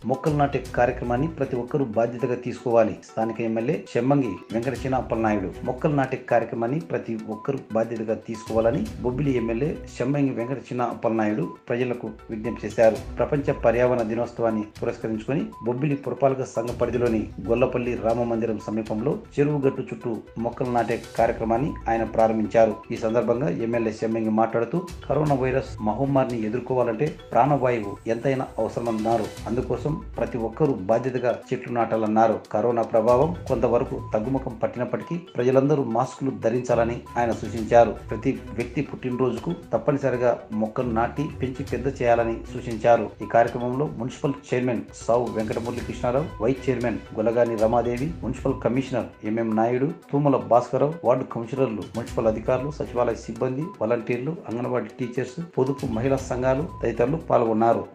మొక్కలు నాటే కార్యక్రమాన్ని ప్రతి ఒక్కరూ బాధ్యతగా తీసుకోవాలి స్థానిక ఎమ్మెల్యే చెమ్మంగి వెంకటచిన అప్పలనాయుడు మొక్కలు నాటే కార్యక్రమాన్ని ప్రతి ఒక్కరూ బాధ్యతగా తీసుకోవాలని బొబ్బిలి ఎమ్మెల్యే చెమ్మంగి వెంకటచిన అప్పలనాయుడు ప్రజలకు విజ్ఞప్తి చేశారు ప్రపంచ పర్యావరణ దినోత్సవాన్ని పురస్కరించుకొని బొబ్బిలి పురపాలక సంఘ పరిధిలోని గొల్లపల్లి రామ మందిరం సమీపంలో చెరువు గట్టు చుట్టూ మొక్కలు నాటే కార్యక్రమాన్ని ఆయన ప్రారంభించారు ఈ సందర్భంగా ఎమ్మెల్యే చెమ్మంగి మాట్లాడుతూ కరోనా వైరస్ మహమ్మారిని ఎదుర్కోవాలంటే ప్రాణవాయువు ఎంతైనా అవసరమన్నారు అందుకోసం ప్రతి ఒక్కరూ బాధ్యతగా చెట్లు నాటాలన్నారు కరోనా ప్రభావం కొంతవరకు తగ్గుముఖం పట్టినప్పటికీ ప్రజలందరూ మాస్కులు ధరించాలని ఆయన సూచించారు ప్రతి వ్యక్తి పుట్టినరోజుకు తప్పనిసరిగా మొక్కలు నాటి పెంచి పెద్ద చేయాలని సూచించారు ఈ కార్యక్రమంలో municipal chairman Savu Venkatamurali Krishnarao vice chairman Gulagani Ramadevi municipal commissioner MM Naidu Tumula Bhaskararao ward కౌన్సిలర్లు మున్సిపల్ అధికారులు సచివాలయ సిబ్బంది వాలంటీర్లు అంగన్వాడీ టీచర్స్ పొదుపు మహిళా సంఘాలు తదితరులు పాల్గొన్నారు